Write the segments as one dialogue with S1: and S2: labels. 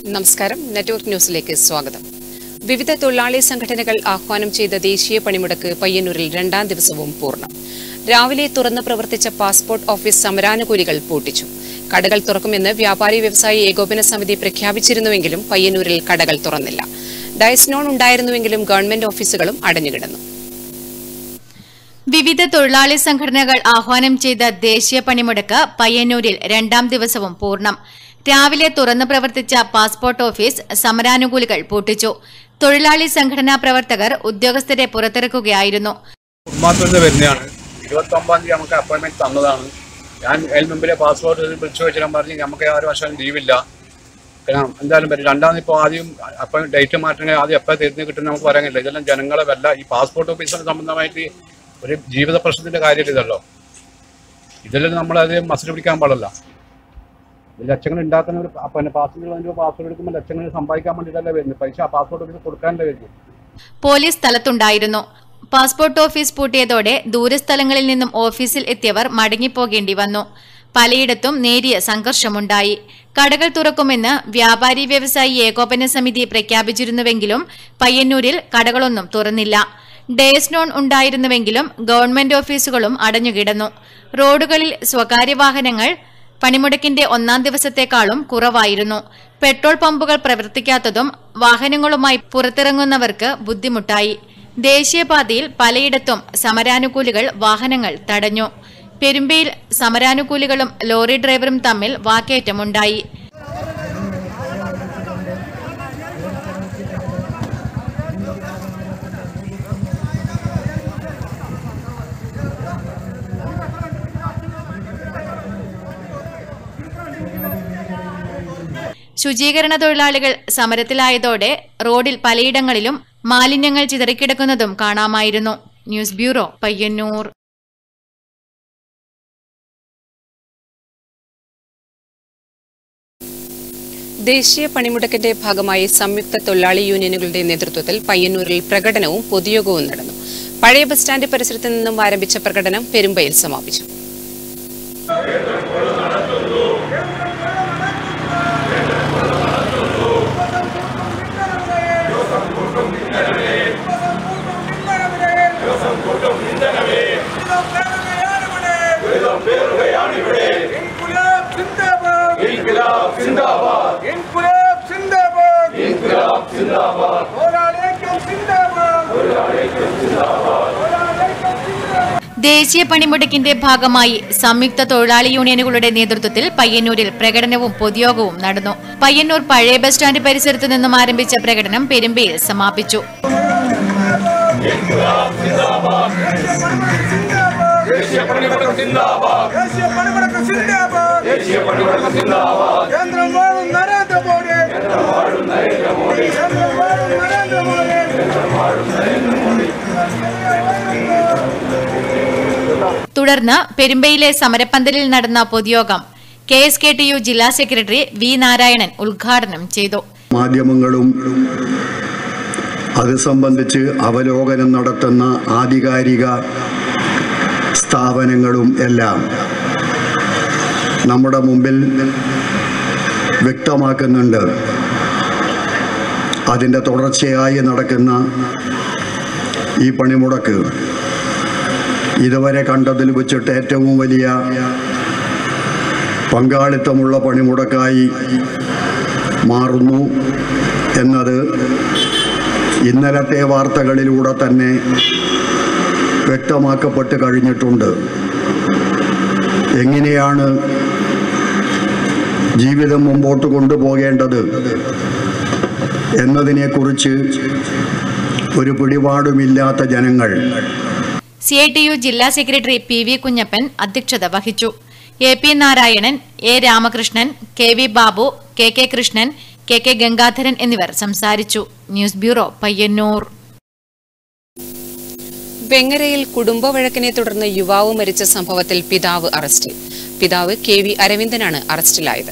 S1: നമസ്കാരം നെറ്റ്വർക്ക് ന്യൂസിലേക്ക് സ്വാഗതം വിവിധ തൊഴിലാളി സംഘടനകൾ ആഹ്വാനം ചെയ്ത ദേശീയ പണിമുടക്ക് പയ്യന്നൂരിൽ രണ്ടാം ദിവസവും പൂർണ്ണം രാവിലെ തുറന്ന് പ്രവർത്തിച്ച പാസ്പോർട്ട് ഓഫീസ് സമരാനുകൂലികൾ പൂട്ടിച്ചു കടകൾ തുറക്കുമെന്ന് വ്യാപാരി വ്യവസായി ഏകോപന സമിതി പ്രഖ്യാപിച്ചിരുന്നുവെങ്കിലും പയ്യന്നൂരിൽ കടകൾ തുറന്നില്ല ഡയസ്നോൺ ഉണ്ടായിരുന്നുവെങ്കിലും ഗവൺമെന്റ് ഓഫീസുകളും അടഞ്ഞുകിടന്നു
S2: വിവിധ തൊഴിലാളി സംഘടനകൾ ആഹ്വാനം ചെയ്ത ദേശീയ പണിമുടക്ക് പയ്യന്നൂരിൽ രണ്ടാം ദിവസവും പൂർണ്ണം രാവിലെ തുറന്നു പ്രവർത്തിച്ച പാസ്പോർട്ട് ഓഫീസ് സമരാനുകൂലികൾ പൂട്ടിച്ചു തൊഴിലാളി സംഘടനാ പ്രവർത്തകർ ഉദ്യോഗസ്ഥരെ പുറത്തിറക്കുകയായിരുന്നു
S3: ഉമ്മാത്തുനിന്ന് വരുന്നതാണ് ഇരുപത്തി ഒമ്പതാം തീയതി നമുക്ക് അപ്പോയിന്റ്മെന്റ് തന്നതാണ് ഞാൻ അതിന് മുമ്പിലെ പാസ്പോർട്ട് വിളിച്ചു വെച്ചിട്ട് പറഞ്ഞ് നമുക്ക് ആറ് വർഷം ലീവില്ല കാരണം എന്തായാലും പറ്റും രണ്ടാമത് ഇപ്പോൾ ആദ്യം അപ്പം ഡേറ്റ് മാറ്റണമെങ്കിൽ ആദ്യം എപ്പോൾ തിരിഞ്ഞ് കിട്ടുന്ന നമുക്ക് പറയാൻ കഴിയില്ല ഇതെല്ലാം ജനങ്ങളെ വല്ല ഈ പാസ്പോർട്ട് ഓഫീസിന് സംബന്ധമായിട്ട് ഒരു ജീവിത പ്രശ്നത്തിന്റെ കാര്യമില്ല ഇതല്ലോ ഇതിൽ നമ്മളത് മസിൽ പിടിക്കാൻ പാടില്ല ഇത് ലക്ഷങ്ങൾ ഉണ്ടാക്കുന്ന ഒരു പിന്നെ പാസ്പോർട്ട് അതിൻ്റെ പാസ്പോർട്ട് എടുക്കുമ്പോൾ ലക്ഷങ്ങൾ സമ്പാദിക്കാൻ വേണ്ടിയിട്ടല്ല വരുന്നത് പൈസ ആ പാസ്പോർട്ട് ഓഫീസിൽ കൊടുക്കാനല്ലേ വരുന്നത്
S2: പോലീസ് സ്ഥലത്തുണ്ടായിരുന്നു പാസ്പോർട്ട് ഓഫീസ് പൂട്ടിയതോടെ ദൂരസ്ഥലങ്ങളിൽ നിന്നും ഓഫീസിൽ എത്തിയവർ മടങ്ങിപ്പോകേണ്ടി വന്നു പലയിടത്തും നേരിയ സംഘർഷമുണ്ടായി കടകൾ തുറക്കുമെന്ന് വ്യാപാരി വ്യവസായി ഏകോപന സമിതി പ്രഖ്യാപിച്ചിരുന്നുവെങ്കിലും പയ്യന്നൂരിൽ കടകളൊന്നും തുറന്നില്ല ഡേസ്നോൺ ഉണ്ടായിരുന്നുവെങ്കിലും ഗവൺമെന്റ് ഓഫീസുകളും അടഞ്ഞുകിടന്നു റോഡുകളിൽ സ്വകാര്യ വാഹനങ്ങൾ പണിമുടക്കിന്റെ ഒന്നാം ദിവസത്തേക്കാളും കുറവായിരുന്നു പെട്രോൾ പമ്പുകൾ പ്രവർത്തിക്കാത്തതും വാഹനങ്ങളുമായി പുറത്തിറങ്ങുന്നവർക്ക് ബുദ്ധിമുട്ടായി ദേശീയപാതയിൽ പലയിടത്തും സമരാനുകൂലികൾ വാഹനങ്ങൾ തടഞ്ഞു പെരുമ്പയിൽ സമരാനുകൂലികളും ലോറി ഡ്രൈവറും തമ്മിൽ വാക്കേറ്റമുണ്ടായി ശുചീകരണ തൊഴിലാളികൾ സമരത്തിലായതോടെ റോഡിൽ പലയിടങ്ങളിലും മാലിന്യങ്ങൾ ചിതറിക്കിടക്കുന്നതും കാണാമായിരുന്നു ന്യൂസ് ബ്യൂറോ പയ്യന്നൂർ
S1: ദേശീയ പണിമുടക്കിന്റെ ഭാഗമായി സംയുക്ത തൊഴിലാളി യൂണിയനുകളുടെ നേതൃത്വത്തിൽ പയ്യന്നൂരിൽ പ്രകടനവും പൊതുയോഗവും നടന്നു പഴയ ബസ് സ്റ്റാൻഡ് പരിസരത്ത് നിന്നും ആരംഭിച്ച പ്രകടനം പെരുമ്പയിൽ സമാപിച്ചു
S4: ഇൻകുലാബ് സിന്ദാബാദ് ഇൻകുലാബ് സിന്ദാബാദ് ഇൻകുലാബ് സിന്ദാബാദ് ഇൻകുലാബ് സിന്ദാബാദ് പോരാളിക്കും സിന്ദാബാദ് പോരാളിക്കും സിന്ദാബാദ് പോരാളിക്കും സിന്ദാബാദ്
S2: ദേശീയ പണിമുടക്കിന്റെ ഭാഗമായി സംയുക്ത തൊഴിലാളി യൂണിയനുകളുടെ നേതൃത്വത്തിൽ പയ്യന്നൂരിൽ പ്രകടനവും പൊതുയോഗവും നടന്നു പയ്യന്നൂർ പഴയ ബസ് സ്റ്റാൻഡ് പരിസരത്ത് നിന്നും ആരംഭിച്ച പ്രകടനം പെരുമ്പയിൽ സമാപിച്ചു
S4: ദേശീയ പണിമുടക്ക് സിന്ദാബാദ് ദേശീയ പണിമുടക്ക് സിന്ദാബാദ് കേന്ദ്രം വാഴും നരേന്ദ്ര മോദി കേന്ദ്രം വാഴും നരേന്ദ്ര മോദി കേന്ദ്രം വാഴും നരേന്ദ്ര മോദി കേന്ദ്രം വാഴും നരേന്ദ്ര മോദി
S2: തുടർന്ന് പെരുമ്പയിലെ സമരപ്പന്തലിൽ നടന്ന പൊതുയോഗം K S K T U ജില്ലാ സെക്രട്ടറി വി നാരായണൻ ഉദ്ഘാടനം ചെയ്തു
S5: മാധ്യമങ്ങളും അത് സംബന്ധിച്ച് അവലോകനം നടത്തുന്ന ആധികാരിക സ്ഥാപനങ്ങളും എല്ലാം നമ്മുടെ മുമ്പിൽ വ്യക്തമാക്കുന്നുണ്ട് അതിൻ്റെ തുടർച്ചയായി നടക്കുന്ന ഈ പണിമുടക്ക് ഇതുവരെ കണ്ടതിൽ വെച്ചിട്ട് ഏറ്റവും വലിയ പങ്കാളിത്തമുള്ള പണിമുടക്കായി മാറുന്നു എന്നത് ഇന്നലത്തെ വാർത്തകളിലൂടെ തന്നെ വ്യക്തമാക്കപ്പെട്ട് കഴിഞ്ഞിട്ടുണ്ട് എങ്ങനെയാണ് ജീവിതം മുമ്പോട്ട് കൊണ്ടുപോകേണ്ടത് എന്നതിനെക്കുറിച്ച് ഒരു പിടിപാടുമില്ലാത്ത ജനങ്ങൾ
S2: സി ഐ ടി യു ജില്ലാ സെക്രട്ടറി പി വി കുഞ്ഞപ്പൻ അധ്യക്ഷത വഹിച്ചു A P Narayanan A Ramakrishnan K V Babu K K Krishnan K K Gangadharan എന്നിവർ സംസാരിച്ചു ന്യൂസ് ബ്യൂറോ പയ്യന്നൂർ
S1: വെങ്ങരയിൽ കുടുംബ വഴക്കിനെ തുടർന്ന് യുവാവ് മരിച്ച സംഭവത്തിൽ പിതാവ് അറസ്റ്റിൽ പിതാവ് കെ വി അരവിന്ദനാണ് അറസ്റ്റിലായത്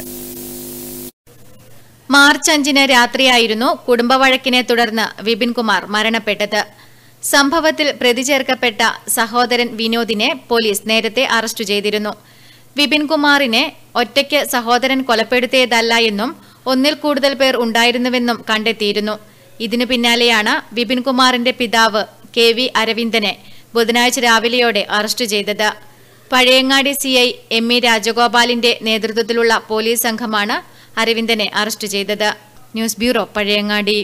S2: മാർച്ച് അഞ്ചിന് രാത്രിയായിരുന്നു കുടുംബവഴക്കിനെ തുടർന്ന് വിപിൻകുമാർ മരണപ്പെട്ടത് സംഭവത്തിൽ പ്രതി ചേർക്കപ്പെട്ട സഹോദരൻ വിനോദിനെ പോലീസ് നേരത്തെ അറസ്റ്റ് ചെയ്തിരുന്നു വിപിൻകുമാറിനെ ഒറ്റയ്ക്ക് സഹോദരൻ കൊലപ്പെടുത്തിയതല്ല എന്നും ഒന്നിൽ കൂടുതൽ പേർ ഉണ്ടായിരുന്നുവെന്നും കണ്ടെത്തിയിരുന്നു ഇതിനു പിന്നാലെയാണ് വിപിൻ കുമാറിന്റെ പിതാവ് കെ വി അരവിന്ദനെ ബുധനാഴ്ച രാവിലെയോടെ അറസ്റ്റ് ചെയ്തത് Pazhayangadi C I M E രാജഗോപാലിന്റെ നേതൃത്വത്തിലുള്ള പോലീസ് സംഘമാണ് അരവിന്ദനെ അറസ്റ്റ് ചെയ്തത് ന്യൂസ് ബ്യൂറോ പഴയങ്ങാടി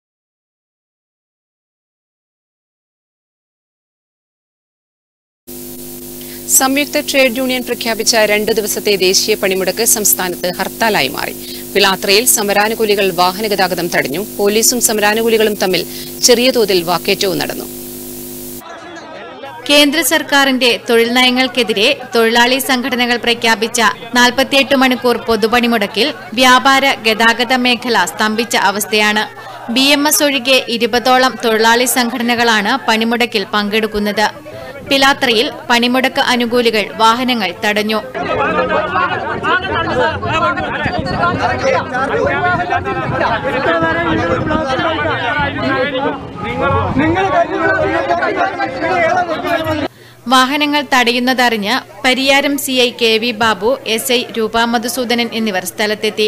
S1: സംയുക്ത ട്രേഡ് യൂണിയൻ പ്രഖ്യാപിച്ച രണ്ടു ദിവസത്തെ ദേശീയ പണിമുടക്ക് സംസ്ഥാനത്ത് ഹർത്താലായി മാറി പിലാത്രയിൽ സമരാനുകൂലികൾ വാഹനഗതാഗതം തടഞ്ഞു പോലീസും സമരാനുകൂലികളും തമ്മിൽ ചെറിയ തോതിൽ വാക്കേറ്റവും നടന്നു
S2: കേന്ദ്ര സർക്കാരിന്റെ തൊഴിൽ നയങ്ങൾക്കെതിരെ തൊഴിലാളി സംഘടനകൾ പ്രഖ്യാപിച്ച നാൽപ്പത്തിയെട്ട് മണിക്കൂർ പൊതുപണിമുടക്കിൽ വ്യാപാര ഗതാഗത മേഖല സ്തംഭിച്ച അവസ്ഥയാണ് ബി എം എസ് ഒഴികെ ഇരുപതോളം തൊഴിലാളി സംഘടനകളാണ് പണിമുടക്കിൽ പങ്കെടുക്കുന്നത് പിലാത്രയിൽ പണിമുടക്ക് അനുകൂലികൾ വാഹനങ്ങൾ തടഞ്ഞു വാഹനങ്ങൾ തടയുന്നതറിഞ്ഞ് Pariyaram C I K V Babu S I Rupa Madhusudanan എന്നിവർ സ്ഥലത്തെത്തി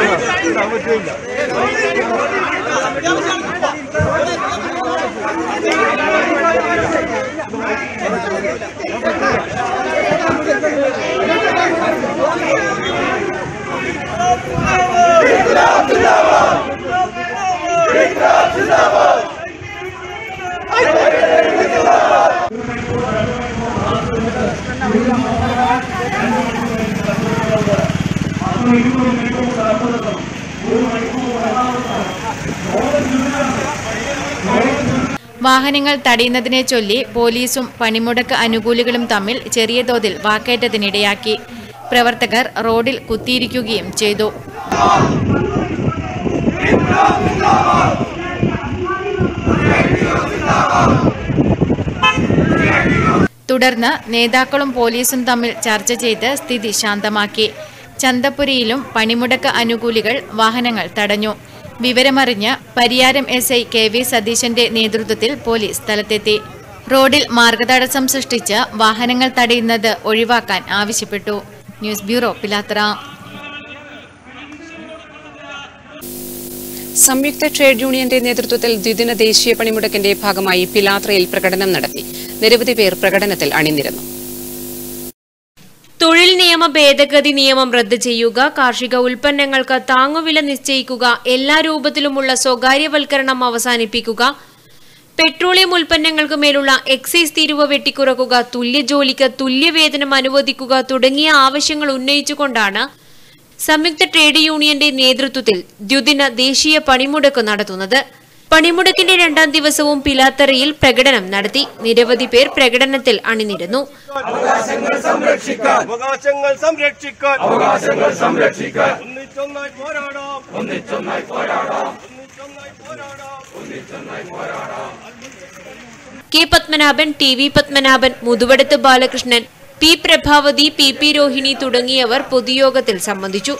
S2: വാഹനങ്ങൾ തടയുന്നതിനെ ചൊല്ലി പോലീസും പണിമുടക്ക് അനുകൂലികളും തമ്മിൽ ചെറിയ തോതിൽ വാക്കേറ്റത്തിനിടയാക്കി പ്രവർത്തകർ റോഡിൽ കുത്തിയിരിക്കുകയും ചെയ്തു തുടർന്ന് നേതാക്കളും പോലീസും തമ്മിൽ ചർച്ച ചെയ്ത് സ്ഥിതി ശാന്തമാക്കി ചന്തപുരയിലും പണിമുടക്ക് അനുകൂലികൾ വാഹനങ്ങൾ തടഞ്ഞു വിവരമറിഞ്ഞ് Pariyaram S I K V സതീശന്റെ നേതൃത്വത്തിൽ പോലീസ് സ്ഥലത്തെത്തി റോഡിൽ മാർഗതടസ്സം സൃഷ്ടിച്ച് വാഹനങ്ങൾ തടയുന്നത് ഒഴിവാക്കാൻ ആവശ്യപ്പെട്ടു ന്യൂസ് ബ്യൂറോ പിലാത്ര
S1: സംയുക്ത ട്രേഡ് യൂണിയന്റെ നേതൃത്വത്തിൽ ദ്വിദിന ദേശീയ പണിമുടക്കിന്റെ ഭാഗമായി പിലാത്രയിൽ പ്രകടനം നടത്തി നിരവധി പേർ പ്രകടനത്തിൽ അണിനിരന്നു
S6: തൊഴിൽ നിയമ ഭേദഗതി നിയമം റദ്ദ് ചെയ്യുക കാർഷിക ഉൽപ്പന്നങ്ങൾക്ക് താങ്ങുവില നിശ്ചയിക്കുക എല്ലാ രൂപത്തിലുമുള്ള സ്വകാര്യവൽക്കരണം അവസാനിപ്പിക്കുക പെട്രോളിയം ഉൽപ്പന്നങ്ങൾക്ക് മേലുള്ള എക്സൈസ് തീരുവ വെട്ടിക്കുറക്കുക തുല്യ ജോലിക്ക് തുല്യവേതനം അനുവദിക്കുക തുടങ്ങിയ ആവശ്യങ്ങൾ ഉന്നയിച്ചുകൊണ്ടാണ് സംയുക്ത ട്രേഡ് യൂണിയന്റെ നേതൃത്വത്തിൽ ദ്വിദിന ദേശീയ പണിമുടക്ക് നടത്തുന്നത് പണിമുടക്കിന്റെ രണ്ടാം ദിവസവും പിലാത്തറയിൽ പ്രകടനം നടത്തി നിരവധി പേർ പ്രകടനത്തിൽ അണിനിരന്നു
S4: അവകാശങ്ങൾ സംരക്ഷിക്കാൻ അവകാശങ്ങൾ സംരക്ഷിക്കാൻ ഒന്നിച്ചൊന്നായി പോരാടാം ഒന്നിച്ചൊന്നായി പോരാടാം ഒന്നിച്ചൊന്നായി പോരാടാം
S6: K Padmanabhan T V Padmanabhan Muthuvadath Balakrishnan P Prabhavathi P P Rohini തുടങ്ങിയവർ പൊതുയോഗത്തിൽ സംബന്ധിച്ചു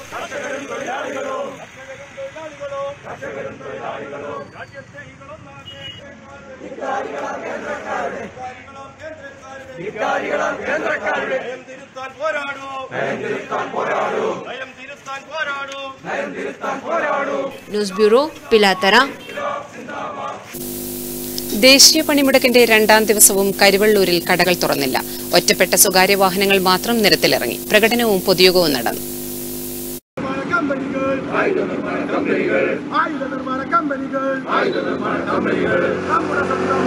S4: നയം തിരുത്താൻ പോരാടൂ നയം തിരുത്താൻ പോരാടൂ നയം തിരുത്താൻ പോരാടൂ നയം തിരുത്താൻ പോരാടൂ
S6: ന്യൂസ് ബ്യൂറോ പിലാത്തറ
S1: ദേശീയ പണിമുടക്കിന്റെ രണ്ടാം ദിവസവും കരുവള്ളൂരിൽ കടകൾ തുറന്നില്ല ഒറ്റപ്പെട്ട സ്വകാര്യ വാഹനങ്ങൾ മാത്രം നിരത്തിലിറങ്ങി പ്രകടനവും പൊതുയോഗവും നടന്നു
S4: കമ്പനികൾ ആയുധ നിർമ്മാണ കമ്പനികൾ ആയുധ നിർമ്മാണ കമ്പനികൾ നമ്മുടെ സ്വന്തം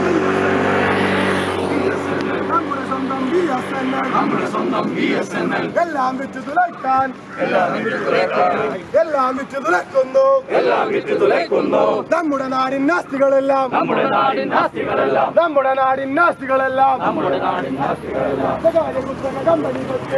S4: നമ്മുടെ സ്വന്തം ബി എസ് എൻ എൽ നമ്മുടെ സ്വന്തം ബി എസ് എൻ എൽ എല്ലാം വിറ്റ് തുലയ്ക്കാൻ എല്ലാം വിറ്റ് തുലയ്ക്കാൻ എല്ലാം വിറ്റ് തുലയ്ക്കുന്നു എല്ലാം വിറ്റ് തുലയ്ക്കുന്നു നമ്മുടെ നാടിൻ നാസ്തികളെല്ലാം നമ്മുടെ നാടിൻ നാസ്തികളെല്ലാം നമ്മുടെ നാടിൻ നാസ്തികളെല്ലാം നമ്മുടെ നാടിൻ നാസ്തികളെല്ലാം സ്വകാര്യ കുത്തക കമ്പനികൾക്ക്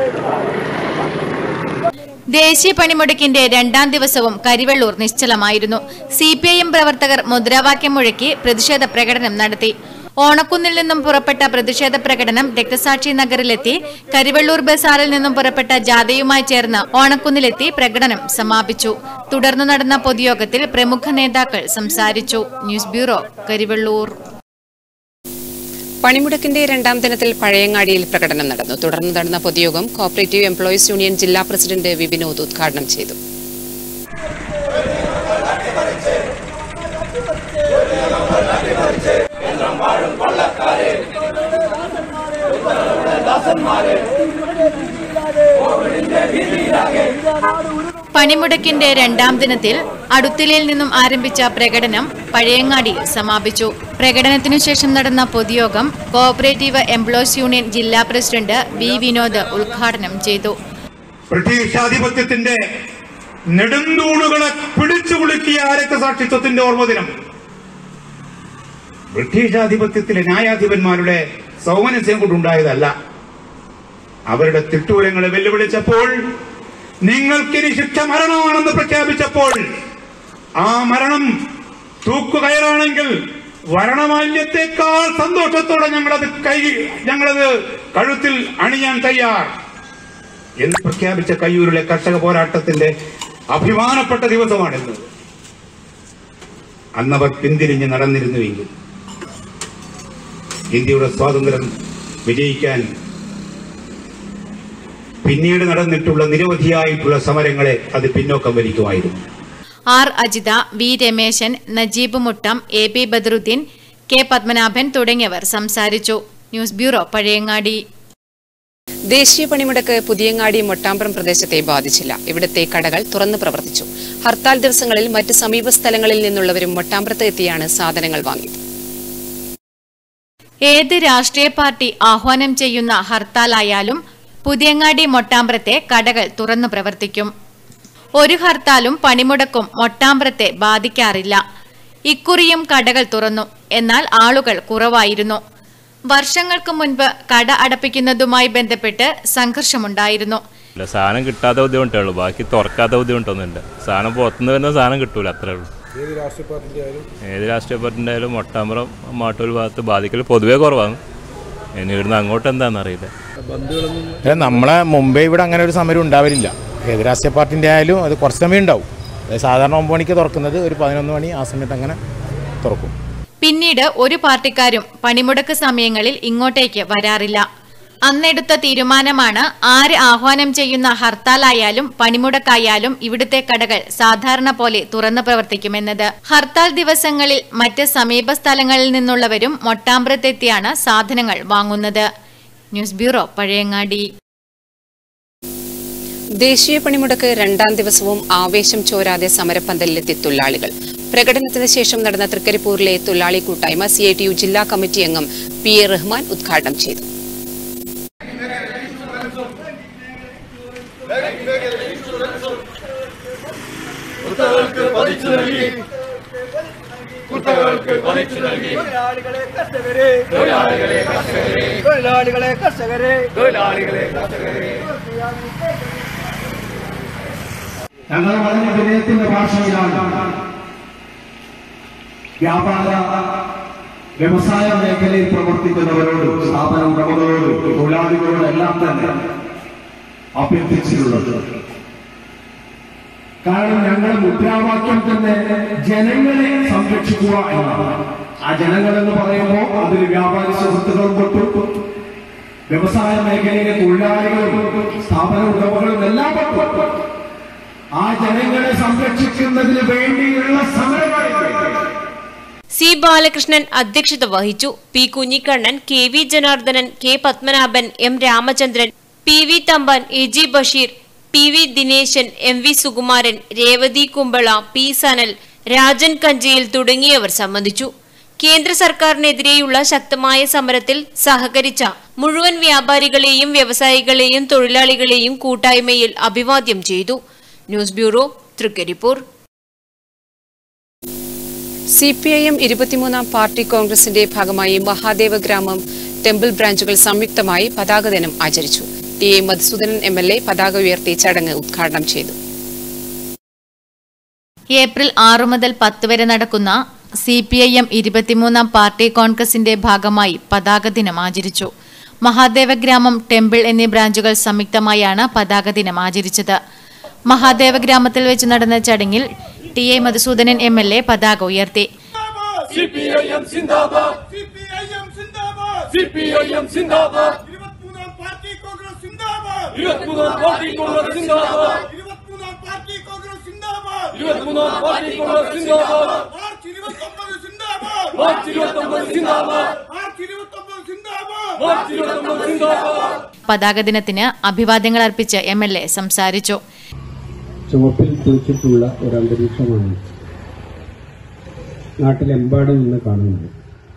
S2: ദേശീയ പണിമുടക്കിന്റെ രണ്ടാം ദിവസവും കരിവെള്ളൂർ നിശ്ചലമായിരുന്നു സി പി ഐ എം പ്രവർത്തകർ മുദ്രാവാക്യം മുഴക്കി പ്രതിഷേധ പ്രകടനം നടത്തി ഓണക്കുന്നിൽ നിന്നും പുറപ്പെട്ട പ്രതിഷേധ പ്രകടനം രക്തസാക്ഷി നഗറിലെത്തി കരിവെള്ളൂർ ബസാറിൽ നിന്നും പുറപ്പെട്ട ജാഥയുമായി ചേർന്ന് ഓണക്കുന്നിലെത്തി പ്രകടനം സമാപിച്ചു തുടർന്ന് നടന്ന പൊതുയോഗത്തിൽ പ്രമുഖ നേതാക്കൾ സംസാരിച്ചു ന്യൂസ് ബ്യൂറോ കരിവെള്ളൂർ
S1: പണിമുടക്കിന്റെ രണ്ടാം ദിനത്തിൽ പഴയങ്ങാടിയിൽ പ്രകടനം നടന്നു തുടർന്ന് നടന്ന പൊതുയോഗം കോപ്പറേറ്റീവ് എംപ്ലോയീസ് യൂണിയൻ ജില്ലാ പ്രസിഡന്റ് വിപിനോദ് ഉദ്ഘാടനം ചെയ്തു
S2: പണിമുടക്കിന്റെ രണ്ടാം ദിനത്തിൽ അടുത്തിലയിൽ നിന്നും ആരംഭിച്ച പ്രകടനം പഴയങ്ങാടിയിൽ സമാപിച്ചു പ്രകടനത്തിനു ശേഷം നടന്ന പൊതുയോഗം കോഓപ്പറേറ്റീവ് എംപ്ലോയീസ് യൂണിയൻ ജില്ലാ പ്രസിഡന്റ് വി വിനോദ് ഉദ്ഘാടനം ചെയ്തു
S7: ബ്രിട്ടീഷ് ആധിപത്യത്തിന്റെ നെടുന്തൂണുകളെ പിടിച്ചു കുലുക്കിയ രക്തസാക്ഷിത്വത്തിന്റെ ഓർമ്മദിനം ബ്രിട്ടീഷ് ആധിപത്യത്തിലെ ന്യായാധിപന്മാരുടെ സൗമനസ്യം കൊണ്ടുണ്ടായതല്ല അവരുടെ തിട്ടൂരങ്ങളെ വെല്ലുവിളിച്ചപ്പോൾ നിങ്ങൾക്കിനി ശിക്ഷ മരണമാണെന്ന് പ്രഖ്യാപിച്ചപ്പോൾ ആ മരണം തൂക്കുകയറാണെങ്കിൽ വരണമാല്യത്തെക്കാൾ സന്തോഷത്തോടെ ഞങ്ങളത് കൈ ഞങ്ങളത് കഴുത്തിൽ അണിയാൻ തയ്യാർ എന്ന് പ്രഖ്യാപിച്ച കയ്യൂരിലെ കർഷക പോരാട്ടത്തിന്റെ അഭിമാനപ്പെട്ട ദിവസമാണിന്ന് അന്നവർ പിന്തിരിഞ്ഞ് നടന്നിരുന്നുവെങ്കിൽ ഇന്ത്യയുടെ സ്വാതന്ത്ര്യം വിജയിക്കാൻ പിന്നീട് നടന്നിട്ടുള്ള നിരവധിയായിട്ടുള്ള സമരങ്ങളെ അത് പിന്നോക്കം വലിക്കുമായിരുന്നു
S2: R Ajitha V Rameshan Najeeb Muttam A P Badruddin K Padmanabhan തുടങ്ങിയവർ സംസാരിച്ചു ന്യൂസ് ബ്യൂറോ പഴയങ്ങാടി
S1: ദേശീയ പണിമുടക്ക് പുതിയങ്ങാടി മൊട്ടാമ്പ്രം പ്രദേശത്തെ ബാധിച്ചില്ല ഇവിടുത്തെ കടകൾ തുറന്നു പ്രവർത്തിച്ചു ഹർത്താൽ ദിവസങ്ങളിൽ മറ്റ് സമീപ സ്ഥലങ്ങളിൽ നിന്നുള്ളവരും മൊട്ടാമ്പ്രത്ത് എത്തിയാണ് സാധനങ്ങൾ വാങ്ങിയത്
S2: ഏത് രാഷ്ട്രീയ പാർട്ടി ആഹ്വാനം ചെയ്യുന്ന ഹർത്താലായാലും പുതിയങ്ങാടി മൊട്ടാമ്പ്രത്തെ കടകൾ തുറന്നു പ്രവർത്തിക്കും ഒരു ഹർത്താലും പണിമുടക്കും മൊട്ടാമ്പ്രത്തെ ബാധിക്കാറില്ല ഇക്കുറിയും കടകൾ തുറന്നു എന്നാൽ ആളുകൾ കുറവായിരുന്നു വർഷങ്ങൾക്ക് മുൻപ് കട അടപ്പിക്കുന്നതുമായി ബന്ധപ്പെട്ട് സംഘർഷമുണ്ടായിരുന്നു
S8: ഇല്ല സാധനം കിട്ടാത്ത ബുദ്ധിമുട്ടേ ഉള്ളൂ ബാക്കി തുറക്കാത്ത ബുദ്ധിമുട്ടൊന്നുമില്ല സാധനം പുറത്തുനിന്ന് വരുന്ന സാധനം കിട്ടൂല അത്രേ ഉള്ളൂ ഏത് രാഷ്ട്രീയ പാർട്ടിൻ്റെ ആയാലും മൊട്ടാമ്പുറം മാട്ടൂർ ഭാഗത്ത് ബാധിക്കൽ പൊതുവേ കുറവാണ് ഇനി ഇവിടുന്ന് അങ്ങോട്ട് എന്താണെന്ന് അറിയില്ല
S9: അല്ല നമ്മളെ മുമ്പേ ഇവിടെ അങ്ങനെ ഒരു സമരം ഉണ്ടാവലില്ല ഏത് രാഷ്ട്രീയ പാർട്ടിൻ്റെ ആയാലും അത് കുറച്ച് സമയം ഉണ്ടാവും അതായത് സാധാരണ ഒമ്പത് മണിക്ക് തുറക്കുന്നത് ഒരു പതിനൊന്ന് മണി ആ സമയത്ത് അങ്ങനെ തുറക്കും
S2: പിന്നീട് ഒരു പാർട്ടിക്കാരും പണിമുടക്ക് സമയങ്ങളിൽ ഇങ്ങോട്ടേക്ക് വരാറില്ല അന്നെടുത്ത തീരുമാനമാണ് ആര് ആഹ്വാനം ചെയ്യുന്ന ഹർത്താലായാലും പണിമുടക്കായാലും ഇവിടുത്തെ കടകൾ സാധാരണ പോലെ തുറന്നു പ്രവർത്തിക്കുമെന്നത് ഹർത്താൽ ദിവസങ്ങളിൽ മറ്റ് സമീപ സ്ഥലങ്ങളിൽ നിന്നുള്ളവരും മൊട്ടാമ്പ്രത്തെത്തിയാണ് സാധനങ്ങൾ വാങ്ങുന്നത് ന്യൂസ് ബ്യൂറോ പഴയങ്ങാടി
S1: ദേശീയ പണിമുടക്ക് രണ്ടാം ദിവസവും ആവേശം ചോരാതെ സമരപ്പന്തലിലെത്തി തൊഴിലാളികൾ പ്രകടനത്തിന് ശേഷം നടന്ന തൃക്കരിപ്പൂരിലെ തൊഴിലാളി കൂട്ടായ്മ സി ജില്ലാ കമ്മിറ്റി അംഗം പി എ റഹ്മാൻ ഉദ്ഘാടനം ചെയ്തു
S4: തൊഴിലാളികളെ കർഷകരെ തൊഴിലാളികളെ കർഷകരെ തൊഴിലാളികളെ കർഷകരെ തൊഴിലാളികളെ കർഷകരെ
S10: ഞങ്ങൾ വളരെ വിനയത്തിന്റെ ഭാഷയിലാണ് വ്യാപാര വ്യവസായ മേഖലയിൽ പ്രവർത്തിക്കുന്നവരോട് സ്ഥാപന ഉടമകളോട് തൊഴിലാളികളോട് എല്ലാം തന്നെ അഭ്യർത്ഥിച്ചിട്ടുള്ളത് കാരണം ഞങ്ങളുടെ മുദ്രാവാക്യം തന്നെ ജനങ്ങളെ സംരക്ഷിക്കുക എന്നാണ് ആ ജനങ്ങൾ എന്ന് പറയുമ്പോൾ അതിൽ വ്യാപാരി സുഹൃത്തുക്കളും പെട്ടു വ്യവസായ മേഖലയിലെ തൊഴിലാളികളും സ്ഥാപന ഉടമകളും എല്ലാം പെട്ടു ആ ജനങ്ങളെ സംരക്ഷിക്കുന്നതിന് വേണ്ടിയുള്ള സമരമാണ്
S6: സി ബാലകൃഷ്ണൻ അധ്യക്ഷത വഹിച്ചു P Kunhikannan K V Janardhanan K Padmanabhan M Ramachandran P V Thampan A G Basheer P V Dineshan M V Sukumaran Revathi Kumbala P Sanal Rajan Kanjiyil തുടങ്ങിയവർ സംബന്ധിച്ചു കേന്ദ്ര സർക്കാരിനെതിരെയുള്ള ശക്തമായ സമരത്തിൽ സഹകരിച്ച മുഴുവൻ വ്യാപാരികളെയും വ്യവസായികളെയും തൊഴിലാളികളെയും കൂട്ടായ്മയിൽ അഭിവാദ്യം ചെയ്തു news bureau Trikaripur
S1: C P I M ഇരുപത്തിമൂന്നാം പാർട്ടി കോൺഗ്രസിന്റെ ഭാഗമായി മഹാദേവ ഗ്രാമം ടെമ്പിൾ ബ്രാഞ്ചുകൾ സംയുക്തമായി പതാക ദിനം ആചരിച്ചു T A Madhusoodanan M L A പതാക ഉയർത്തി ചടങ്ങ് ഉദ്ഘാടനം ചെയ്തു
S2: ഏപ്രിൽ ആറു മുതൽ പത്ത് വരെ നടക്കുന്ന സി പി ഐ എം ഇരുപത്തിമൂന്നാം പാർട്ടി കോൺഗ്രസിന്റെ ഭാഗമായി പതാക ദിനം ആചരിച്ചു മഹാദേവ ഗ്രാമം ടെമ്പിൾ എന്നീ ബ്രാഞ്ചുകൾ സംയുക്തമായാണ് പതാക ദിനം ആചരിച്ചത് മഹാദേവ ഗ്രാമത്തിൽ വെച്ച് നടന്ന ചടങ്ങിൽ T A Madhusoodanan M L A പതാക ഉയർത്തി
S4: സിപിഐഎം സിന്ദാബാദ് സിപിഐഎം സിന്ദാബാദ് സിപിഐഎം സിന്ദാബാദ് ഇരുപത്തിമൂന്നാം പാർട്ടി കോൺഗ്രസ് സിന്ദാബാദ് ഇരുപത്തിമൂന്നാം പാർട്ടി കോൺഗ്രസ് സിന്ദാബാദ് ഇരുപത്തിമൂന്നാം പാർട്ടി കോൺഗ്രസ് സിന്ദാബാദ്
S2: പതാക ദിനത്തിന് അഭിവാദ്യങ്ങൾ അർപ്പിച്ച് എം എൽ എ സംസാരിച്ചു
S11: ചുവപ്പിൽ കുളിച്ചിട്ടുള്ള ഒരു അന്തരീക്ഷമാണ് നാട്ടിലെമ്പാടും ഇന്ന് കാണുന്നത്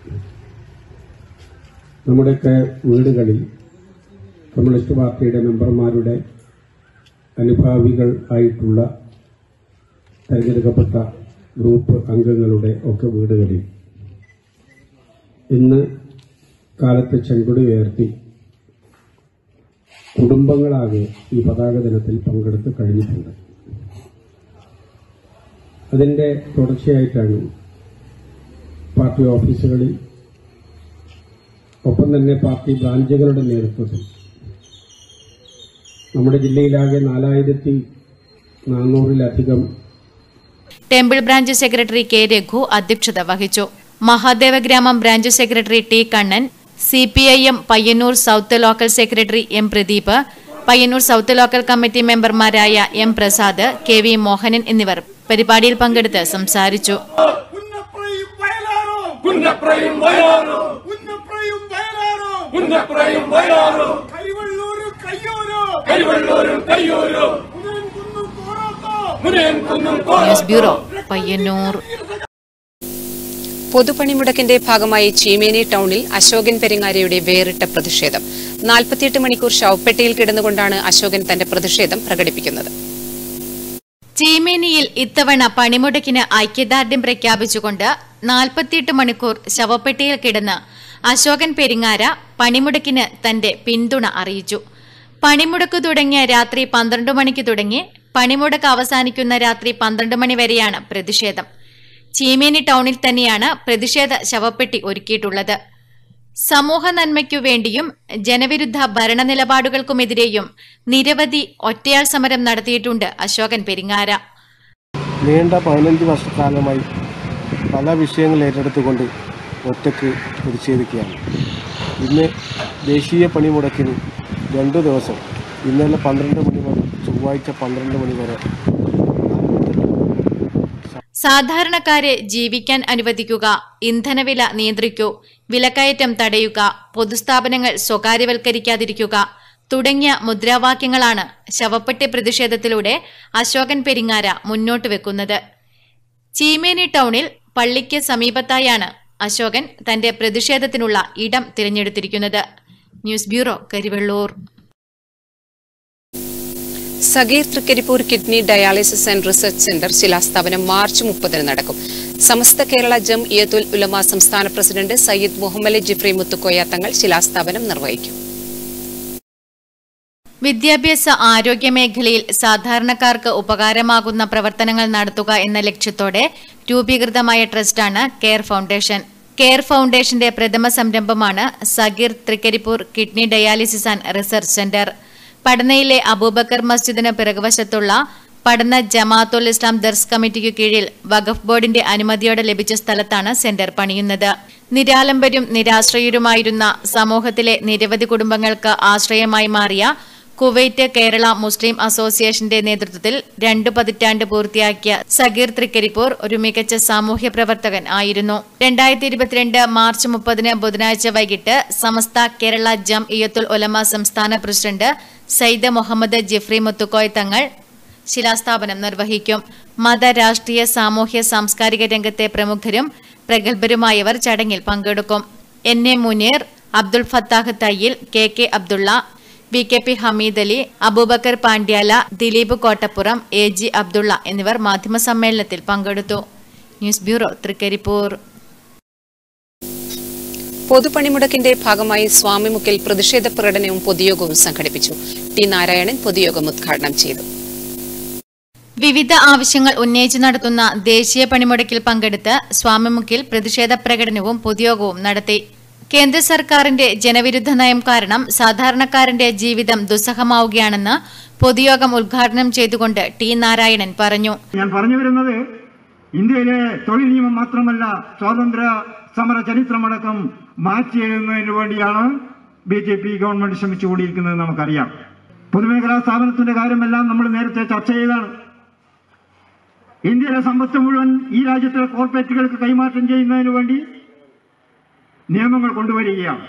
S11: നമ്മുടെയൊക്കെ വീടുകളിൽ കമ്മ്യൂണിസ്റ്റ് പാർട്ടിയുടെ മെമ്പർമാരുടെ അനുഭാവികൾ ആയിട്ടുള്ള തെരഞ്ഞെടുക്കപ്പെട്ട ഗ്രൂപ്പ് അംഗങ്ങളുടെ ഒക്കെ വീടുകളിൽ ഇന്ന് കാലത്ത് ചെങ്കൊടി ഉയർത്തി കുടുംബങ്ങളാകെ ഈ പതാക ദിനത്തിൽ പങ്കെടുത്ത് കഴിഞ്ഞിട്ടുണ്ട് അതിന്റെ തുടർച്ചയായിട്ടാണ് പാർട്ടി ഓഫീസുകളിൽ ഒപ്പം തന്നെ പാർട്ടി ബ്രാഞ്ചുകളുടെ നേതൃത്വത്തിൽ നമ്മുടെ ജില്ലയിലാകെ നാലായിരത്തി നാനൂറിലധികം
S2: temple branch secretary K Raghu അധ്യക്ഷത വഹിച്ചു Mahadevagramam branch secretary T Kannan C P I M Payyanur south local secretary M Pradeep Payyanur south local committee മെമ്പർമാരായ M Prasad K V Mohanan എന്നിവർ പരിപാടിയിൽ പങ്കെടുത്ത് സംസാരിച്ചു
S4: പുന്നപ്രയും വയലാറും പുന്നപ്രയും വയലാറും പുന്നപ്രയും വയലാറും കൈവള്ളൂരും കയ്യൂരും കൈവള്ളൂരും കയ്യൂരും മുനയൻകുന്നും
S2: ന്യൂസ് ബ്യൂറോ പയ്യന്നൂർ
S1: പൊതുപണിമുടക്കിന്റെ ഭാഗമായി ചീമേനി ടൗണിൽ അശോകൻ പെരിങ്ങാരയുടെ വേറിട്ട പ്രതിഷേധം നാൽപ്പത്തിയെട്ട് മണിക്കൂർ ശവപ്പെട്ടിയിൽ കിടന്നുകൊണ്ടാണ് അശോകൻ തന്റെ പ്രതിഷേധം പ്രകടിപ്പിക്കുന്നത്
S2: ചീമേനിയിൽ ഇത്തവണ പണിമുടക്കിന് ഐക്യദാർഢ്യം പ്രഖ്യാപിച്ചുകൊണ്ട് നാൽപ്പത്തിയെട്ട് മണിക്കൂർ ശവപ്പെട്ടിയിൽ കിടന്ന് അശോകൻ പെരിങ്ങാര പണിമുടക്കിന് തന്റെ പിന്തുണ അറിയിച്ചു പണിമുടക്ക് തുടങ്ങിയ രാത്രി പന്ത്രണ്ട് മണിക്ക് തുടങ്ങി പണിമുടക്ക് അവസാനിക്കുന്ന രാത്രി പന്ത്രണ്ട് മണി വരെയാണ് പ്രതിഷേധം ചീമേനി ടൗണിൽ തന്നെയാണ് പ്രതിഷേധ ശവപ്പെട്ടി ഒരുക്കിയിട്ടുള്ളത് സമൂഹ നന്മയ്ക്കു വേണ്ടിയും ജനവിരുദ്ധ ഭരണ നിലപാടുകൾക്കുമെതിരെയും നിരവധി ഒറ്റയാൾ സമരം നടത്തിയിട്ടുണ്ട് അശോകൻ പെരിങ്ങാര
S12: നീണ്ട പതിനഞ്ച് വർഷക്കാലമായി പല വിഷയങ്ങൾ ഏറ്റെടുത്തുകൊണ്ട് ഒറ്റയ്ക്ക് പ്രതിഷേധിക്കുകയാണ് ഇന്ന് ദേശീയ പണിമുടക്കിന് രണ്ടു ദിവസം ഇന്നലെ പന്ത്രണ്ട് മണി മുതൽ ചൊവ്വാഴ്ച പന്ത്രണ്ട് മണി വരെ
S2: സാധാരണക്കാരെ ജീവിക്കാൻ അനുവദിക്കുക ഇന്ധനവില നിയന്ത്രിക്കൂ വിലക്കയറ്റം തടയുക പൊതുസ്ഥാപനങ്ങൾ സ്വകാര്യവൽക്കരിക്കാതിരിക്കുക തുടങ്ങിയ മുദ്രാവാക്യങ്ങളാണ് ശവപ്പെട്ടി പ്രതിഷേധത്തിലൂടെ അശോകൻ പെരിങ്ങാര മുന്നോട്ട് വെക്കുന്നത് ചീമേനി ടൗണിൽ പള്ളിക്ക് സമീപത്തായാണ് അശോകൻ തന്റെ പ്രതിഷേധത്തിനുള്ള ഇടം തിരഞ്ഞെടുത്തിരിക്കുന്നത് news bureau Karivellur
S1: Sageer Trikaripur kidney dialysis and research centre ശിലാസ്ഥാപനം മാർച്ച് മുപ്പതിന് നടക്കും സമസ്ത കേരള ജം ഇയത്തുൽ ഉലമ സംസ്ഥാന പ്രസിഡന്റ് സയ്യിദ് മുഹമ്മദ് ജിഫ്രി മുത്തുക്കോയ തങ്ങൾ ശിലാസ്ഥാപനം നിർവഹിക്കും
S2: വിദ്യാഭ്യാസ ആരോഗ്യ മേഖലയിൽ സാധാരണക്കാർക്ക് ഉപകാരമാകുന്ന പ്രവർത്തനങ്ങൾ നടത്തുക എന്ന ലക്ഷ്യത്തോടെ രൂപീകൃതമായ ട്രസ്റ്റാണ് കെയർ ഫൗണ്ടേഷൻ കെയർ ഫൗണ്ടേഷന്റെ പ്രഥമ സംരംഭമാണ് Sageer Trikaripur kidney dialysis and research centre പടനയിലെ അബൂബക്കർ മസ്ജിദിന് പിറകുവശത്തുള്ള പഠന ജമാഅത്തുൽ ഇസ്ലാം ദർസ് കമ്മിറ്റിക്കു കീഴിൽ വഖഫ് ബോർഡിന്റെ അനുമതിയോടെ ലഭിച്ച സ്ഥലത്താണ് സെന്റർ പണിയുന്നത് നിരാലംബരും നിരാശ്രയരുമായിരുന്ന സമൂഹത്തിലെ നിരവധി കുടുംബങ്ങൾക്ക് ആശ്രയമായി മാറിയ കുവൈറ്റ് കേരള മുസ്ലിം അസോസിയേഷന്റെ നേതൃത്വത്തിൽ രണ്ടു പതിറ്റാണ്ട് പൂർത്തിയാക്കിയ സഗീർ തൃക്കരിപ്പൂർ ഒരു മികച്ച സാമൂഹ്യ പ്രവർത്തകൻ ആയിരുന്നു രണ്ടായിരത്തി ഇരുപത്തിരണ്ട് മാർച്ച് മുപ്പതിന് ബുധനാഴ്ച വൈകിട്ട് സമസ്ത കേരള ജം ഇയത്തുൽ ഒലമ സംസ്ഥാന പ്രസിഡന്റ് സയ്യിദ് മുഹമ്മദ് ജിഫ്രി മുത്തുക്കോയ് തങ്ങൾ ശിലാസ്ഥാപനം നിർവഹിക്കും മത രാഷ്ട്രീയ സാമൂഹ്യ സാംസ്കാരിക രംഗത്തെ പ്രമുഖരും പ്രഗത്ഭരുമായവർ ചടങ്ങിൽ പങ്കെടുക്കും N A Muneer Abdul Fathah Thayyil K K Abdulla V K P Hameed Ali Abubakar Pandyala Dileep Kottappuram A G Abdulla എന്നിവർ മാധ്യമസമ്മേളനത്തിൽ പങ്കെടുത്തു ന്യൂസ് ബ്യൂറോ തൃക്കരിപ്പൂർ
S1: പൊതുപണിമുടക്കിന്റെ ഭാഗമായി സ്വാമിമുക്കിൽ പ്രതിഷേധ പ്രകടനവും പൊതുയോഗവും സംഘടിപ്പിച്ചു ടി നാരായണൻ പൊതുയോഗം ഉദ്ഘാടനം ചെയ്തു
S2: വിവിധ ആവശ്യങ്ങൾ ഉന്നയിച്ച് നടത്തുന്ന ദേശീയ പണിമുടക്കിൽ പങ്കെടുത്ത് സ്വാമിമുക്കിൽ പ്രതിഷേധ പ്രകടനവും പൊതുയോഗവും നടത്തി കേന്ദ്ര സർക്കാരിന്റെ ജനവിരുദ്ധ നയം കാരണം സാധാരണക്കാരന്റെ ജീവിതം ദുസ്സഹമാവുകയാണെന്ന് പൊതുയോഗം ഉദ്ഘാടനം ചെയ്തുകൊണ്ട് ടി നാരായണൻ പറഞ്ഞു
S13: ഞാൻ പറഞ്ഞു വരുന്നത് ഇന്ത്യയിലെ തൊഴിൽ നിയമം മാത്രമല്ല സ്വാതന്ത്ര്യ സമര ചരിത്രമടക്കം മാറ്റി എഴുതുന്നതിന് വേണ്ടിയാണ് ബി ജെ പി ഗവൺമെന്റ് ശ്രമിച്ചുകൊണ്ടിരിക്കുന്നത് നമുക്കറിയാം പൊതുമേഖലാ സ്ഥാപനത്തിന്റെ കാര്യമെല്ലാം നമ്മൾ നേരത്തെ ചർച്ച ചെയ്താണ് ഇന്ത്യയിലെ സമ്പത്ത് മുഴുവൻ ഈ രാജ്യത്തിലെ കോർപ്പറേറ്റുകൾക്ക് കൈമാറ്റം ചെയ്യുന്നതിന് വേണ്ടി നിയമങ്ങൾ കൊണ്ടുവരികയാണ്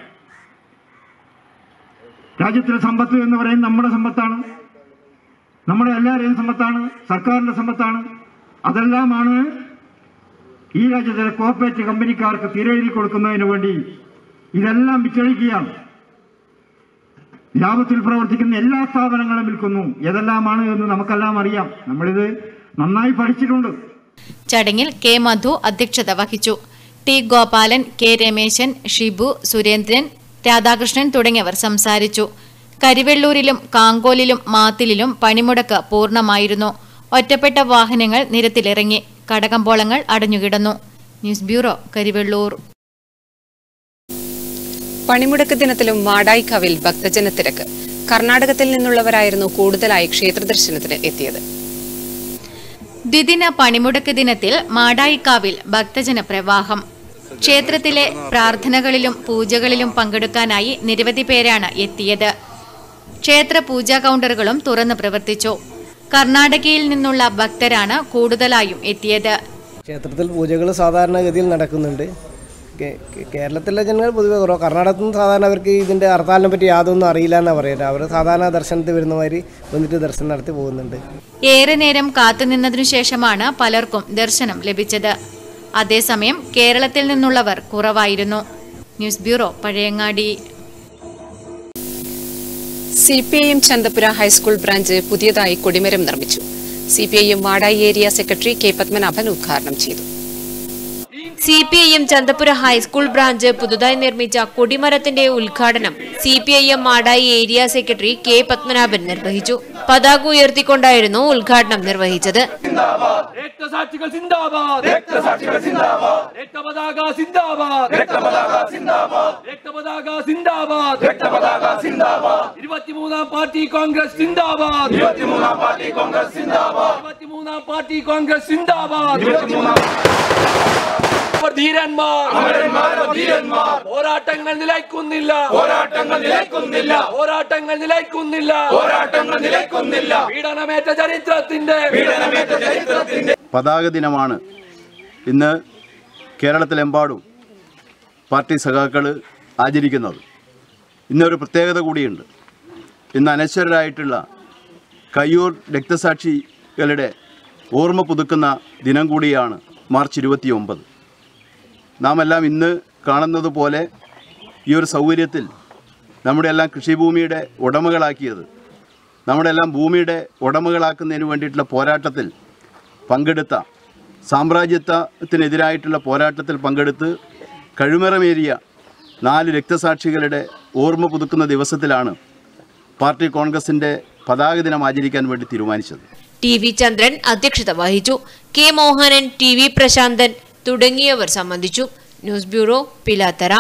S13: രാജ്യത്തിലെ സമ്പത്ത് എന്ന് പറയുന്നത് നമ്മുടെ സമ്പത്താണ് നമ്മുടെ എല്ലാവരുടെയും സമ്പത്താണ് സർക്കാരിന്റെ സമ്പത്താണ് അതെല്ലാമാണ് ഈ രാജ്യത്തിലെ കോർപ്പറേറ്റ് കമ്പനിക്കാർക്ക് തിരയെഴുതി കൊടുക്കുന്നതിന് വേണ്ടി ഇതെല്ലാം വിറ്റഴിക്കുകയാണ് ലാഭത്തിൽ പ്രവർത്തിക്കുന്ന എല്ലാ സ്ഥാപനങ്ങളും വിൽക്കുന്നു ഏതെല്ലാമാണ് എന്ന് നമുക്കെല്ലാം അറിയാം നമ്മളിത് നന്നായി പഠിച്ചിട്ടുണ്ട്
S2: ചടങ്ങിൽ കെ മധു അധ്യക്ഷത വഹിച്ചു ടി ഗോപാലൻ കെ രമേശൻ ഷിബു സുരേന്ദ്രൻ രാധാകൃഷ്ണൻ തുടങ്ങിയവർ സംസാരിച്ചു കരിവെള്ളൂരിലും കാങ്കോലിലും മാത്തിലിലും പണിമുടക്ക് പൂർണ്ണമായിരുന്നു ഒറ്റപ്പെട്ട വാഹനങ്ങൾ നിരത്തിലിറങ്ങി കടകമ്പോളങ്ങൾ അടഞ്ഞുകിടന്നു ന്യൂസ് ബ്യൂറോ കരിവെള്ളൂർ
S1: പണിമുടക്ക് ദിനത്തിലും മാടായിക്കാവിൽ ഭക്തജന തിരക്ക് കർണാടകത്തിൽ നിന്നുള്ളവരായിരുന്നു കൂടുതലായി ക്ഷേത്ര ദർശനത്തിന് എത്തിയത്
S2: ദ്വിദിന പണിമുടക്ക് ദിനത്തിൽ മാടായിക്കാവിൽ ഭക്തജന പ്രവാഹം ക്ഷേത്രത്തിലെ പ്രാർത്ഥനകളിലും പൂജകളിലും പങ്കെടുക്കാനായി നിരവധി പേരാണ് എത്തിയത് ക്ഷേത്ര പൂജാ കൗണ്ടറുകളും തുറന്നു പ്രവർത്തിച്ചു കർണാടകയിൽ നിന്നുള്ള ഭക്തരാണ് കൂടുതലായും എത്തിയത്
S14: ക്ഷേത്രത്തിൽ പൂജകൾ സാധാരണഗതിയിൽ നടക്കുന്നുണ്ട് കേ- കേ- കേരളത്തിലെ ജനങ്ങൾ പൊതുവെ കുറവ് കർണാടകത്തിൽ നിന്ന് സാധാരണ അവർക്ക് ഇതിൻ്റെ ഹർത്താലിനെ പറ്റി യാതൊന്നും അറിയില്ല എന്നാണ് പറയുന്നത് അവർ സാധാരണ ദർശനത്തിൽ വരുന്നമാതിരി വന്നിട്ട് ദർശനം നടത്തി പോകുന്നുണ്ട്
S2: ഏറെ നേരം കാത്തുനിന്നതിനു ശേഷമാണ് പലർക്കും ദർശനം ലഭിച്ചത് അതേസമയം കേരളത്തിൽ നിന്നുള്ളവർ കുറവായിരുന്നു news bureau Pazhayangadi
S1: C P I M Chanthapura high school branch പുതിയതായി കൊടിമരം നിർമ്മിച്ചു സി പി ഐ എം വാടായി ഏരിയ സെക്രട്ടറി കെ പത്മനാഭൻ ഉദ്ഘാടനം ചെയ്തു
S6: C P I M Chanthapura high school branch പുതുതായി നിർമ്മിച്ച കൊടിമരത്തിന്റെ ഉദ്ഘാടനം C P I M Madayi area secretary K Padmanabhan നിർവഹിച്ചു പതാക ഉയർത്തിക്കൊണ്ടായിരുന്നു ഉദ്ഘാടനം നിർവഹിച്ചത്
S15: രക്തസാക്ഷികൾ സിന്ദാബാദ് രക്തസാക്ഷികൾ സിന്ദാബാദ് രക്തപതാക സിന്ദാബാദ് രക്തപതാക സിന്ദാബാദ് രക്തപതാക സിന്ദാബാദ് രക്തപതാക സിന്ദാബാദ് ഇരുപത്തിമൂന്നാം പാർട്ടി കോൺഗ്രസ് സിന്ദാബാദ് ഇരുപത്തിമൂന്നാം പാർട്ടി കോൺഗ്രസ് സിന്ദാബാദ് ഇരുപത്തിമൂന്നാം പാർട്ടി കോൺഗ്രസ് സിന്ദാബാദ് ഇരുപത്തിമൂന്നാം ധീരന്മാർ ധീരന്മാർ പോരാട്ടങ്ങൾ നിലയ്ക്കുന്നില്ല പോരാട്ടങ്ങൾ നിലയ്ക്കുന്നില്ല പോരാട്ടങ്ങൾ നിലയ്ക്കുന്നില്ല പോരാട്ടങ്ങൾ നിലയ്ക്കുന്നില്ല പീഡനമേറ്റ ചരിത്രത്തിന്റെ പീഡനമേറ്റ ചരിത്രത്തിന്റെ
S16: പതാക ദിനമാണ് ഇന്ന് കേരളത്തിലെമ്പാടും പാർട്ടി സഖാക്കൾ ആചരിക്കുന്നത് ഇന്നൊരു പ്രത്യേകത കൂടിയുണ്ട് ഇന്ന് അനശ്വരരായിട്ടുള്ള കയ്യൂർ രക്തസാക്ഷികളുടെ ഓർമ്മ പുതുക്കുന്ന ദിനം കൂടിയാണ് മാർച്ച് ഇരുപത്തി ഒമ്പത് നാം എല്ലാം ഇന്ന് കാണുന്നത് പോലെ ഈ ഒരു സൗകര്യത്തിൽ നമ്മുടെ എല്ലാം കൃഷിഭൂമിയുടെ ഉടമകളാക്കിയത് നമ്മുടെ എല്ലാം ഭൂമിയുടെ ഉടമകളാക്കുന്നതിന് വേണ്ടിയിട്ടുള്ള പോരാട്ടത്തിൽ പങ്കെടുത്ത സാമ്രാജ്യത്വത്തിനെതിരായിട്ടുള്ള പോരാട്ടത്തിൽ പങ്കെടുത്ത് കഴുമറമേറിയ നാല് രക്തസാക്ഷികളുടെ ഓർമ്മ പുതുക്കുന്ന ദിവസത്തിലാണ് പാർട്ടി കോൺഗ്രസിൻ്റെ പതാക ദിനം ആചരിക്കാൻ വേണ്ടി തീരുമാനിച്ചത്
S6: ടി വി ചന്ദ്രൻ അധ്യക്ഷത വഹിച്ചു K Mohanan T V Prashanthan തുടങ്ങിയവർ സംബന്ധിച്ചു ന്യൂസ് ബ്യൂറോ പിലാത്തറ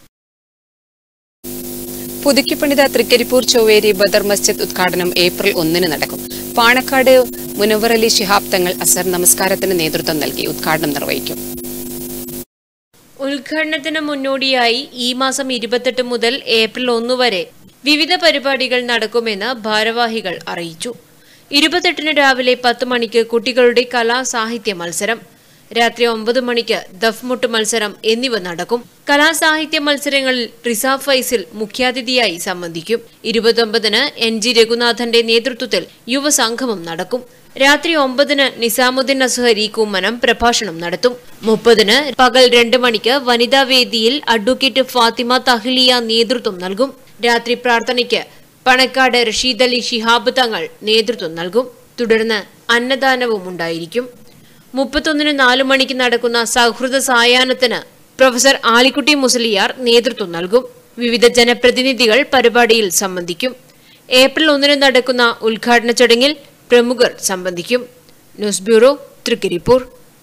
S1: പുതുക്കിപ്പണിത തൃക്കരിപ്പൂർ ചൊവ്വേരി ബദർ മസ്ജിദ് ഉദ്ഘാടനം ഏപ്രിൽ ഒന്നിന് നടക്കും പാണക്കാട് മുനവർ അലി ശിഹാബ് തങ്ങൾ അസർ നമസ്കാരത്തിന് നേതൃത്വം നൽകി ഉദ്ഘാടനം നിർവഹിക്കും
S6: ഉദ്ഘാടനത്തിന് മുന്നോടിയായി ഈ മാസം ഇരുപത്തെട്ട് മുതൽ ഏപ്രിൽ ഒന്ന് വരെ വിവിധ പരിപാടികൾ നടക്കുമെന്ന് ഭാരവാഹികൾ അറിയിച്ചു ഇരുപത്തെട്ടിന് രാവിലെ പത്ത് മണിക്ക് കുട്ടികളുടെ കലാ സാഹിത്യ മത്സരം രാത്രി ഒമ്പത് മണിക്ക് ദഫ്മുട്ട് മത്സരം എന്നിവ നടക്കും കലാസാഹിത്യ മത്സരങ്ങളിൽ റിസ ഫൈസിൽ മുഖ്യാതിഥിയായി സംബന്ധിക്കും ഇരുപത്തൊമ്പതിന് എൻ ജി രഘുനാഥന്റെ നേതൃത്വത്തിൽ യുവസംഗമം നടക്കും രാത്രി ഒമ്പതിന് നിസാമുദ്ദീൻ അസ്ഹരി കുമ്മനം പ്രഭാഷണം നടത്തും മുപ്പതിന് പകൽ രണ്ട് മണിക്ക് വനിതാ വേദിയിൽ അഡ്വക്കേറ്റ് ഫാത്തിമ തഹ്ലിയ നേതൃത്വം നൽകും രാത്രി പ്രാർത്ഥനയ്ക്ക് പണക്കാട് റഷീദ് അലി ശിഹാബ് തങ്ങൾ നേതൃത്വം നൽകും തുടർന്ന് അന്നദാനവും ഉണ്ടായിരിക്കും മുപ്പത്തൊന്നിന് നാലു മണിക്ക് നടക്കുന്ന സൗഹൃദ സായാഹ്നത്തിന് പ്രൊഫസർ ആലിക്കുട്ടി മുസലിയാർ നേതൃത്വം നൽകും വിവിധ ജനപ്രതിനിധികൾ പരിപാടിയിൽ സംബന്ധിക്കും ഏപ്രിൽ ഒന്നിന് നടക്കുന്ന ഉദ്ഘാടന ചടങ്ങിൽ പ്രമുഖർ സംബന്ധിക്കും ന്യൂസ് ബ്യൂറോ തൃക്കരിപ്പൂർ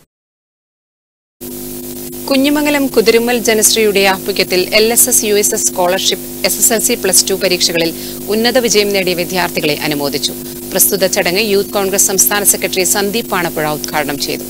S1: കുഞ്ഞിമംഗലം കുതിരുമ്മൽ ജനശ്രീയുടെ ആഭിമുഖ്യത്തിൽ L S S U S S scholarship S S L C plus two പരീക്ഷകളിൽ ഉന്നത വിജയം നേടിയ വിദ്യാർത്ഥികളെ അനുമോദിച്ചു പ്രസ്തുത ചടങ്ങ് യൂത്ത് കോൺഗ്രസ് സംസ്ഥാന സെക്രട്ടറി സന്ദീപ് പാണപ്പുഴ ഉദ്ഘാടനം ചെയ്തു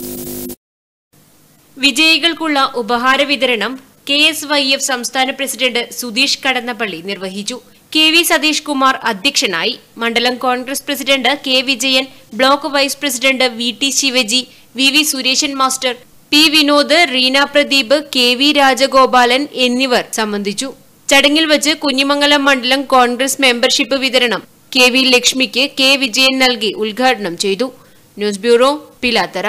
S6: വിജയികൾക്കുള്ള ഉപഹാര വിതരണം കെ എസ് വൈ എഫ് സംസ്ഥാന പ്രസിഡന്റ് സുധീഷ് കടന്നപ്പള്ളി നിർവഹിച്ചു കെ വി സതീഷ് കുമാർ അധ്യക്ഷനായി മണ്ഡലം Congress president K Vijayan block vice president V T Shivaji V V Suresan master P Vinod Reena Pradeep K V Rajagopalan എന്നിവർ സംബന്ധിച്ചു ചടങ്ങിൽ വച്ച് കുഞ്ഞിമംഗലം മണ്ഡലം കോൺഗ്രസ് മെമ്പർഷിപ്പ് വിതരണം കെ വി ലക്ഷ്മിക്ക് കെ വിജയൻ നൽകി ഉദ്ഘാടനം ചെയ്തു news bureau Pilathara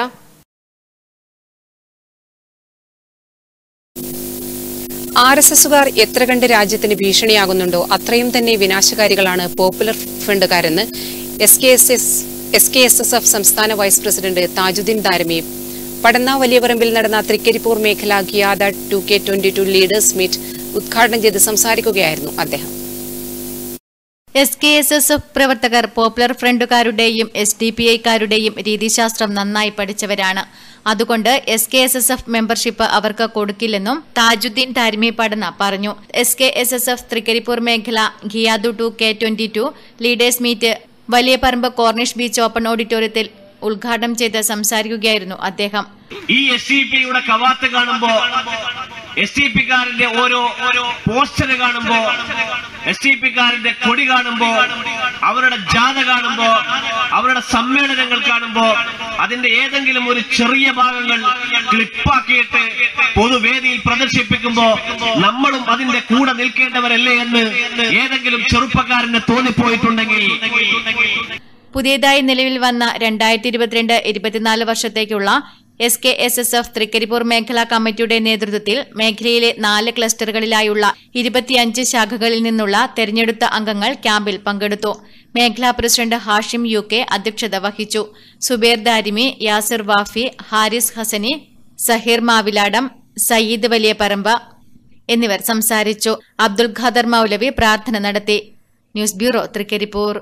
S1: R S എസുകാർ എത്ര കണ്ട് രാജ്യത്തിന് ഭീഷണിയാകുന്നുണ്ടോ അത്രയും തന്നെ വിനാശകാരികളാണ് പോപ്പുലർ ഫ്രണ്ടുകാരെന്ന് S K S S S K S S F സംസ്ഥാന വൈസ് പ്രസിഡന്റ് താജുദ്ദീൻ ദാരമി പടന്ന വലിയപറമ്പിൽ നടന്ന തൃക്കരിപ്പൂർ മേഖല Qiyada two K twenty two leaders meet ഉദ്ഘാടനം ചെയ്ത് സംസാരിക്കുകയായിരുന്നു അദ്ദേഹം
S2: S K S S F പ്രവർത്തകർ പോപ്പുലർ ഫ്രണ്ടുകാരുടെയും എസ് ഡി പി ഐക്കാരുടെയും രീതിശാസ്ത്രം നന്നായി പഠിച്ചവരാണ് അതുകൊണ്ട് S K S S F membership അവർക്ക് കൊടുക്കില്ലെന്നും താജുദ്ദീൻ താരിമി പഠന പറഞ്ഞു S K S S F Trikaripur മേഖല Qiyada two K twenty two leaders meet Valiyaparamba Corniche beach open ഓഡിറ്റോറിയത്തിൽ ഉദ്ഘാടനം ചെയ്ത് സംസാരിക്കുകയായിരുന്നു അദ്ദേഹം
S10: ഈ എസ് സി പിയുടെ കവാത്ത് കാണുമ്പോ എസ് ടി പിക്കാരന്റെ ഓരോ ഓരോ പോസ്റ്റർ കാണുമ്പോ എസ് ടി പിക്കാരന്റെ കൊടി കാണുമ്പോ അവരുടെ ജാഥ കാണുമ്പോ അവരുടെ സമ്മേളനങ്ങൾ കാണുമ്പോ അതിന്റെ ഏതെങ്കിലും ഒരു ചെറിയ ഭാഗങ്ങൾ ക്ലിപ്പാക്കിയിട്ട് പൊതുവേദിയിൽ പ്രദർശിപ്പിക്കുമ്പോ നമ്മളും അതിന്റെ കൂടെ നിൽക്കേണ്ടവരല്ലേ എന്ന് ഏതെങ്കിലും ചെറുപ്പക്കാരന് തോന്നിപ്പോയിട്ടുണ്ടെങ്കിൽ
S2: പുതിയതായി നിലവിൽ വന്ന രണ്ടായിരത്തി ഇരുപത്തിരണ്ട് ഇരുപത്തിനാല് വർഷത്തേക്കുള്ള S K S S F Trikaripur മേഖലാ കമ്മിറ്റിയുടെ നേതൃത്വത്തിൽ മേഖലയിലെ നാല് ക്ലസ്റ്ററുകളിലായുള്ള ഇരുപത്തിയഞ്ച് ശാഖകളിൽ നിന്നുള്ള തെരഞ്ഞെടുത്ത അംഗങ്ങൾ ക്യാമ്പിൽ പങ്കെടുത്തു മേഖലാ പ്രസിഡന്റ് ഹാഷിം യു കെ അധ്യക്ഷത വഹിച്ചു സുബേർ ദാരിമി യാസിർ വാഫി ഹാരിസ് ഹസനി സഹീർ മാവിലാടം സയ്യിദ് വലിയ പറമ്പ എന്നിവർ സംസാരിച്ചു അബ്ദുൽ ഖാദർ മൌലവി പ്രാർത്ഥന നടത്തി ന്യൂസ് ബ്യൂറോ തൃക്കരിപ്പൂർ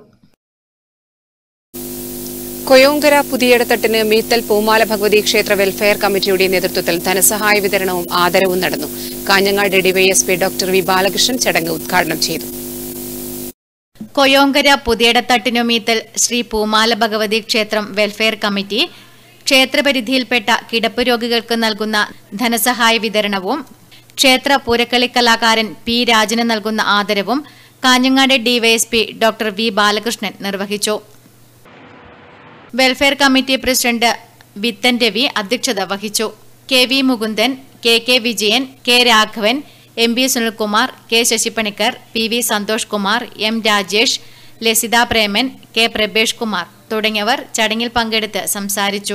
S1: കൊയോങ്കര പുതിയടത്തട്ടിന് മീത്തൽ പൂമാല ഭഗവതി ക്ഷേത്ര വെൽഫെയർ കമ്മിറ്റിയുടെ നേതൃത്വത്തിൽ ധനസഹായ വിതരണവും ആദരവും നടന്നു Kanhangad DYSP doctor V Balakrishnan ചടങ്ങ് ഉദ്ഘാടനം ചെയ്തു
S2: കൊയോങ്കര പുതിയടത്തട്ടിനുമീത്തൽ ശ്രീ പൂമാല ഭഗവതി ക്ഷേത്രം വെൽഫെയർ കമ്മിറ്റി ക്ഷേത്രപരിധിയിൽപ്പെട്ട കിടപ്പ് രോഗികൾക്ക് നൽകുന്ന ധനസഹായ വിതരണവും ക്ഷേത്ര പൂരക്കളി കലാകാരൻ പി രാജന് നൽകുന്ന ആദരവും Kanhangad DYSP doctor V Balakrishnan നിർവഹിച്ചു welfare committee president Vithan Ravi അധ്യക്ഷത വഹിച്ചു K V Mukundan K K Vijayan K Raghavan M B Sunilkumar K Sasipanicker P V Santhosh Kumar M Rajesh Lasitha Preman K Prabhesh Kumar തുടങ്ങിയവർ ചടങ്ങിൽ പങ്കെടുത്ത് സംസാരിച്ചു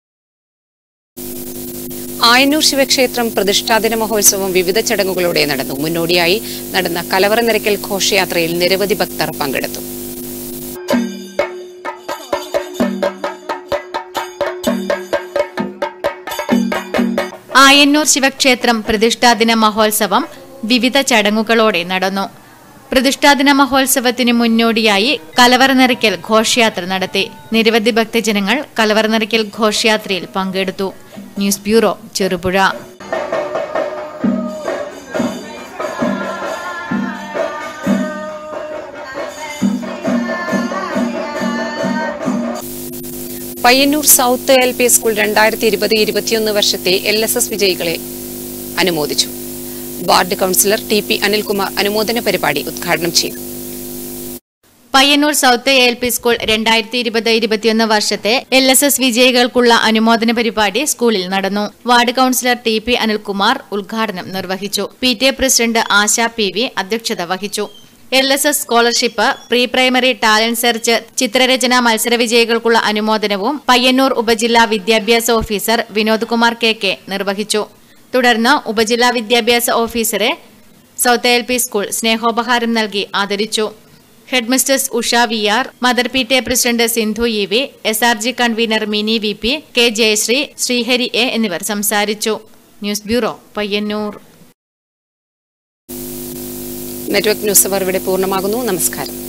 S1: ആയന്നൂർ ശിവക്ഷേത്രം പ്രതിഷ്ഠാദിന മഹോത്സവം വിവിധ ചടങ്ങുകളോടെ നടന്നു മുന്നോടിയായി നടന്ന കലവറ നിരക്കൽ ഘോഷയാത്രയിൽ നിരവധി ഭക്തർ പങ്കെടുത്തു
S2: ആയന്നൂർ ശിവക്ഷേത്രം പ്രതിഷ്ഠാദിന മഹോത്സവം വിവിധ ചടങ്ങുകളോടെ നടന്നു പ്രതിഷ്ഠാദിന മഹോത്സവത്തിന് മുന്നോടിയായി കലവറ നിറയ്ക്കൽ ഘോഷയാത്ര നടത്തി നിരവധി ഭക്തജനങ്ങൾ കലവറ നിറയ്ക്കൽ ഘോഷയാത്രയിൽ പങ്കെടുത്തു news bureau Cherupuzha
S1: Payyanur south L P school രണ്ടായിരത്തി ഇരുപത് ഇരുപത്തിയൊന്ന് വർഷത്തെ എൽ എസ് എസ് വിജയികളെ അനുമോദിച്ചു ward councillor T P Anilkumar അനുമോദന പരിപാടി ഉദ്ഘാടനം ചെയ്തു
S2: Payyanur south A L P school രണ്ടായിരത്തി ഇരുപത് ഇരുപത്തിയൊന്ന് വർഷത്തെ എൽ എസ് എസ് വിജയികൾക്കുള്ള അനുമോദന പരിപാടി സ്കൂളിൽ നടന്നു ward councillor T P Anilkumar ഉദ്ഘാടനം നിർവഹിച്ചു P T A president Asha P V അധ്യക്ഷത വഹിച്ചു L S S scholarship pre primary talent search ചിത്രരചന മത്സര വിജയികൾക്കുള്ള അനുമോദനവും പയ്യന്നൂർ ഉപജില്ലാ വിദ്യാഭ്യാസ officer Vinod Kumar K K നിർവഹിച്ചു തുടർന്ന് ഉപജില്ലാ വിദ്യാഭ്യാസ ഓഫീസറെ സൗത്ത് എൽ പി സ്കൂൾ സ്നേഹോപഹാരം നൽകി ആദരിച്ചു headmistress Usha V R mother P T A president Sindhu E V S R G convener Mini V P K Jayashree Sreehari A എന്നിവർ സംസാരിച്ചു news bureau Payyanur
S1: network news അവർ ഇവിടെ പൂർണ്ണമാകുന്നു നമസ്കാരം